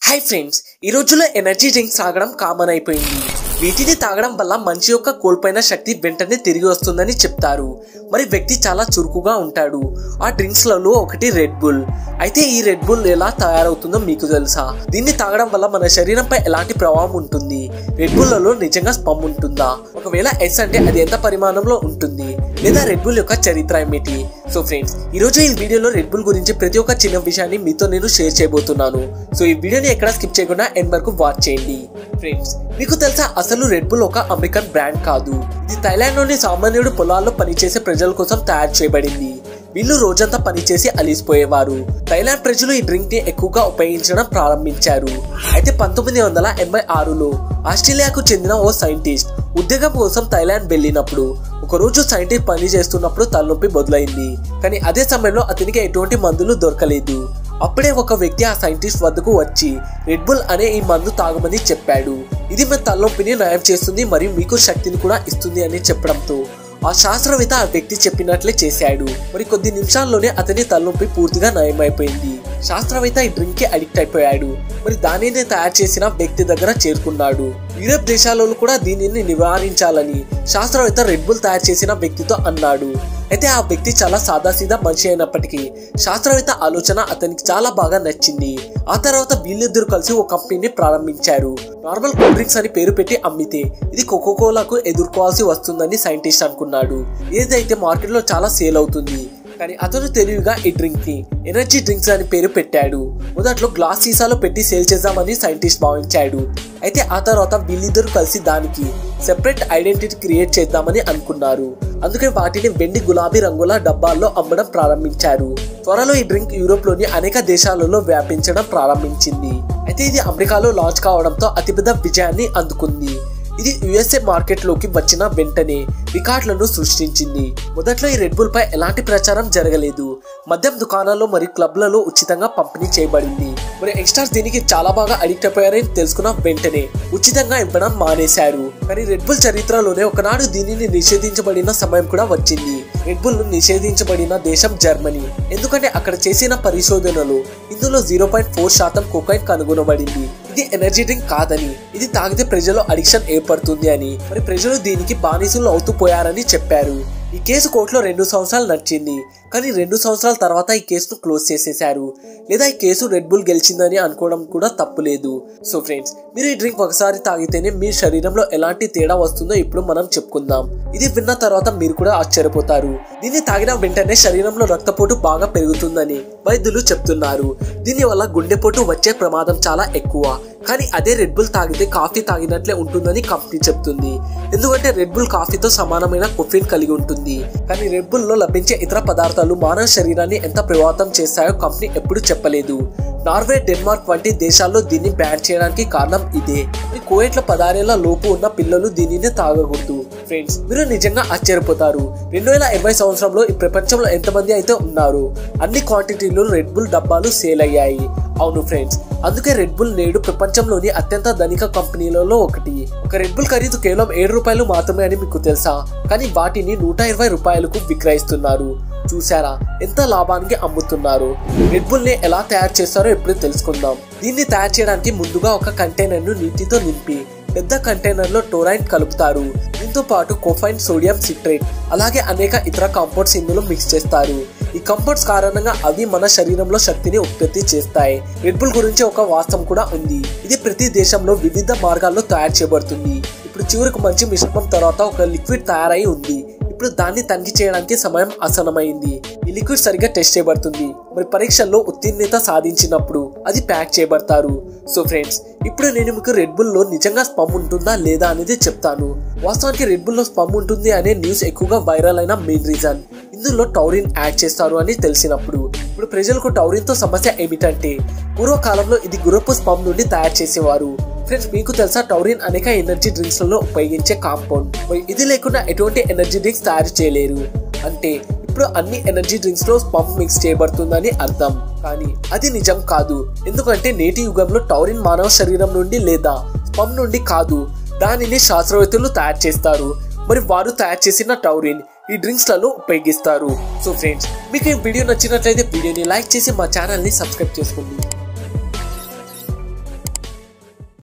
hi friends ఈ రోజుల్లో energy drinks తాగడం కామన్ అయిపోయింది వీటిని తాగడం వల్ల మనిషి యొక్క కోల్పోయిన శక్తి వెంటనే తిరిగి వస్తుందని చెప్తారు మరి వ్యక్తి చాలా చురుకుగా ఉంటాడు ఆ డ్రింక్స్లలో ఒకటి రెడ్ బుల్ అయితే ఈ రెడ్ బుల్ ఎలా తయారవుతుందో మీకు తెలుసా దీన్ని తాగడం వల్ల మన శరీరంపై ఎలాంటి ప్రభావం ఉంటుంది రెడ్ బుల్లలో నిజంగా స్పమ్ ఉంటుందా ఒకవేళ ఎస్ అంటే అది ఎంత పరిమాణంలో ఉంటుంది లేదా రెడ్ బుల్ యొక్క చరిత్ర ఏమిటి సో ఫ్రెండ్స్ ఈ రోజు ఈ వీడియోలో రెడ్ బుల్ గురించి ప్రతి ఒక్క చిన్న విషయాన్ని మీతో నేను షేర్ చేయబోతున్నాను సో ఈ వీడియోని ఎక్కడ స్కిప్ చేయకుండా ఎండ్ వరకు వాచ్ చేయండి ఫ్రెండ్స్ మీకు తెలుసా అసలు రెడ్ బుల్ ఒక అమెరికన్ బ్రాండ్ కాదు ఇది థైలాండ్ లోని సామాన్యుడు పొలాల్లో పనిచేసే ప్రజల కోసం తయారు చేయబడింది వీళ్ళు రోజంతా పనిచేసి అలిసిపోయేవారు థైలాండ్ ప్రజలు ఈ డ్రింక్ ని ఎక్కువగా ఉపయోగించడం ప్రారంభించారు అయితే పంతొమ్మిది వందల ఎనభై ఆరులో ఆస్ట్రేలియాకు చెందిన ఓ సైంటిస్ట్ ఉద్యోగం కోసం థైలాండ్ వెళ్ళినప్పుడు ఒకరోజు సైంటిస్ట్ పని చేస్తున్నప్పుడు తలనొప్పి మొదలైంది కానీ అదే సమయంలో అతనికి ఎటువంటి మందులు దొరకలేదు అప్పుడే ఒక వ్యక్తి ఆ సైంటిస్ట్ వద్దకు వచ్చి రెడ్ బుల్ అనే ఈ మందు తాగమని చెప్పాడు ఇది మీ తలనొప్పిని నయం చేస్తుంది మరియు మీకు శక్తిని కూడా ఇస్తుంది అని చెప్పడంతో ఆ శాస్త్రవేత్త ఆ వ్యక్తి చెప్పినట్లే చేశాడు మరి కొద్ది నిమిషాల్లోనే అతని తలనొప్పి పూర్తిగా నయమైపోయింది శాస్త్రవేత్త ఈ డ్రింక్ కి అడిక్ట్ అయిపోయాడు మరి దానిని తయారు చేసిన వ్యక్తి దగ్గర చేరుకున్నాడు యూరప్ దేశాలలో కూడా దీనిని నివారించాలని శాస్త్రవేత్త రెడ్ బుల్ తయారు చేసిన వ్యక్తితో అన్నాడు అయితే ఆ వ్యక్తి చాలా సాదాసీదా మనిషి అయినప్పటికీ శాస్త్రవేత్త ఆలోచన అతనికి చాలా బాగా నచ్చింది ఆ తర్వాత వీళ్ళిద్దరు కలిసి ఒక కంపెనీని ప్రారంభించారు నార్మల్ కూల్ డ్రింక్స్ అని పేరు పెట్టి అమ్మితే ఇది కోకోకోలాకు ఎదుర్కోవాల్సి వస్తుందని సైంటిస్ట్ అనుకున్నాడు ఏదైతే మార్కెట్లో చాలా సేల్ అవుతుంది కానీ అతను తెలివిగా ఈ డ్రింక్ ని ఎనర్జీ డ్రింక్స్ అని పేరు పెట్టాడు మొదట్లో గ్లాస్ సీసాలో పెట్టి సేల్ చేద్దామని సైంటిస్ట్ భావించాడు అయితే ఆ తర్వాత వీళ్ళిద్దరూ కలిసి దానికి సెపరేట్ ఐడెంటిటీ క్రియేట్ చేద్దామని అనుకున్నారు అందుకే వాటిని వెండి గులాబీ రంగుల డబ్బాల్లో అమ్మడం ప్రారంభించారు త్వరలో ఈ డ్రింక్ యూరోప్ లోని అనేక దేశాలలో వ్యాపించడం ప్రారంభించింది అయితే ఇది అమెరికాలో లాంచ్ కావడంతో అతిపెద్ద విజయాన్ని అందుకుంది ఇది యుఎస్ఏ మార్కెట్ లోకి వచ్చిన వెంటనే రికార్డులను సృష్టించింది మొదట్లో ఈ రెడ్ బుల్ పై ఎలాంటి ప్రచారం జరగలేదు మద్యం దుకాణాల్లో మరియు క్లబ్లలో ఉచితంగా పంపిణీ చేయబడింది మరి యంగ్స్టర్స్ దీనికి చాలా బాగా అడిక్ట్ అయిపోయారని తెలుసుకున్న వెంటనే ఉచితంగా ఇవ్వడం మానేశారు కానీ రెడ్ బుల్ చరిత్రలోనే ఒకనాడు దీనిని నిషేధించబడిన సమయం కూడా వచ్చింది రెడ్ బుల్ నిషేధించబడిన దేశం జర్మనీ ఎందుకంటే అక్కడ చేసిన పరిశోధనలో ఇందులో జీరో పాయింట్ ఫోర్ శాతం కోకైన్ కనుగొనబడింది ఇది ఎనర్జీ డ్రింక్ కాదని ఇది తాగితే ప్రజల్లో అడిక్షన్ ఏర్పడుతుంది అని మరి ప్రజలు దీనికి బానిసలు అవుతూ పోయారని చెప్పారు ఈ కేసు కోర్టులో రెండు సంవత్సరాలు నడిచింది కానీ రెండు సంవత్సరాల తర్వాత ఈ కేసును క్లోజ్ చేసేశారు లేదా ఈ కేసు రెడ్ బుల్ గెలిచిందని అనుకోవడం కూడా తప్పులేదు సో ఫ్రెండ్స్ మీరు ఈ డ్రింక్ ఒకసారి తాగితేనే మీ శరీరంలో ఎలాంటి తేడా వస్తుందో ఇప్పుడు మనం చెప్పుకుందాం ఇది విన్న తర్వాత మీరు కూడా ఆశ్చర్యపోతారు దీన్ని తాగిన వెంటనే శరీరంలో రక్తపోటు బాగా పెరుగుతుందని వైద్యులు చెప్తున్నారు దీని వల్ల గుండెపోటు వచ్చే ప్రమాదం చాలా ఎక్కువ కానీ అదే రెడ్ బుల్ తాగితే కాఫీ తాగినట్లే ఉంటుందని కంపెనీ చెప్తుంది ఎందుకంటే రెడ్ బుల్ కాఫీతో సమానమైన కొఫిన్ కలిగి ఉంటుంది కానీ రెడ్ బుల్ లో లభించే ఇతర పదార్థాలు మానవ శరీరాన్ని ఎంత ప్రభావితం చేస్తాయో కంపెనీ ఎప్పుడు చెప్పలేదు నార్వే డెన్మార్క్ వంటి దేశాల్లో దీన్ని బ్యాన్ చేయడానికి కారణం ఇదే ఈ కోయట్ల పదారేళ్ల లోపు ఉన్న పిల్లలు దీనిని తాగకూడదు ఫ్రెండ్స్ మీరు నిజంగా ఆశ్చర్యపోతారు రెండు వేల ఇరవై సంవత్సరంలో ఈ ప్రపంచంలో ఎంతమంది అయితే ఉన్నారు అన్ని క్వాంటిటీలు రెడ్ బుల్ డబ్బాలు సేల్ అయ్యాయి అవును ఫ్రెండ్స్ అందుకే రెడ్ బుల్ నేడు ప్రపంచంలోని అత్యంత ధనిక కంపెనీలలో ఒకటి ఒక రెడ్ బుల్ ఖరీదు కేవలం ఏడు రూపాయలు మాత్రమే అని మీకు తెలుసా కానీ వాటిని నూట ఇరవై రూపాయలకు విక్రయిస్తున్నారు చూసారా ఎంత లాభానికి అమ్ముతున్నారు రెడ్ బుల్ ని ఎలా తయారు చేస్తారో ఇప్పుడు తెలుసుకుందాం దీన్ని తయారు చేయడానికి ముందుగా ఒక కంటైనర్ ను నీటితో నింపి పెద్ద కంటైనర్ లో టోరైన్ కలుపుతారు దీంతో పాటు కోఫైన్ సోడియం సిట్రేట్ అలాగే అనేక ఇతర కాంపౌండ్స్ ఇందులో మిక్స్ చేస్తారు ఈ కంపౌండ్స్ కారణంగా అవి మన శరీరంలో శక్తిని ఉత్పత్తి చేస్తాయి రెడ్ బుల్ గురించి ఒక వాస్తవం కూడా ఉంది ఇది ప్రతి దేశంలో వివిధ మార్గాల్లో తయారు చేయబడుతుంది ఇప్పుడు చివరికి మంచి మిశ్రమం తర్వాత ఒక లిక్విడ్ తయారై ఉంది ఇప్పుడు దాన్ని తనిఖీ చేయడానికి సమయం ఆసనమైంది ఈ లిక్విడ్ సరిగ్గా టెస్ట్ చేయబడుతుంది మరి పరీక్షల్లో ఉత్తీర్ణత సాధించినప్పుడు అది ప్యాక్ చేయబడతారు సో ఫ్రెండ్స్ ఇప్పుడు నేను మీకు రెడ్ బుల్ లో నిజంగా స్పమ్ ఉంటుందా లేదా అనేది చెప్తాను వాస్తవానికి రెడ్ బుల్ లో స్పమ్ ఉంటుంది అనే న్యూస్ ఎక్కువగా వైరల్ అయిన మెయిన్ రీజన్ ఇందులో టౌరిన్ యాడ్ చేస్తారు అని తెలిసినప్పుడు ఇప్పుడు ప్రజలకు టౌరిన్ తో సమస్య ఏమిటంటే పూర్వకాలంలో ఇది గుర్రపు స్పమ్ నుండి తయారు చేసేవారు ఫ్రెండ్స్ మీకు తెలుసా టౌరిన్ అనేక ఎనర్జీ డ్రింక్స్ లలో ఉపయోగించే కాంపౌండ్ మరి ఇది లేకుండా ఎటువంటి ఎనర్జీ డ్రింక్స్ తయారు చేయలేరు అంటే ఇప్పుడు అన్ని ఎనర్జీ డ్రింక్స్ లో స్పంప్ మిక్స్ చేయబడుతుందని అర్థం కానీ అది నిజం కాదు ఎందుకంటే నేటి యుగంలో టౌరిన్ మానవ శరీరం నుండి లేదా స్పమ్ నుండి కాదు దానిని శాస్త్రవేత్తలు తయారు చేస్తారు మరి వారు తయారు చేసిన టౌరిన్ ఈ డ్రింక్స్ లలో ఉపయోగిస్తారు సో ఫ్రెండ్స్ మీకు ఈ వీడియో నచ్చినట్లయితే వీడియోని లైక్ చేసి మా ఛానల్ ని సబ్స్క్రైబ్ చేసుకోండి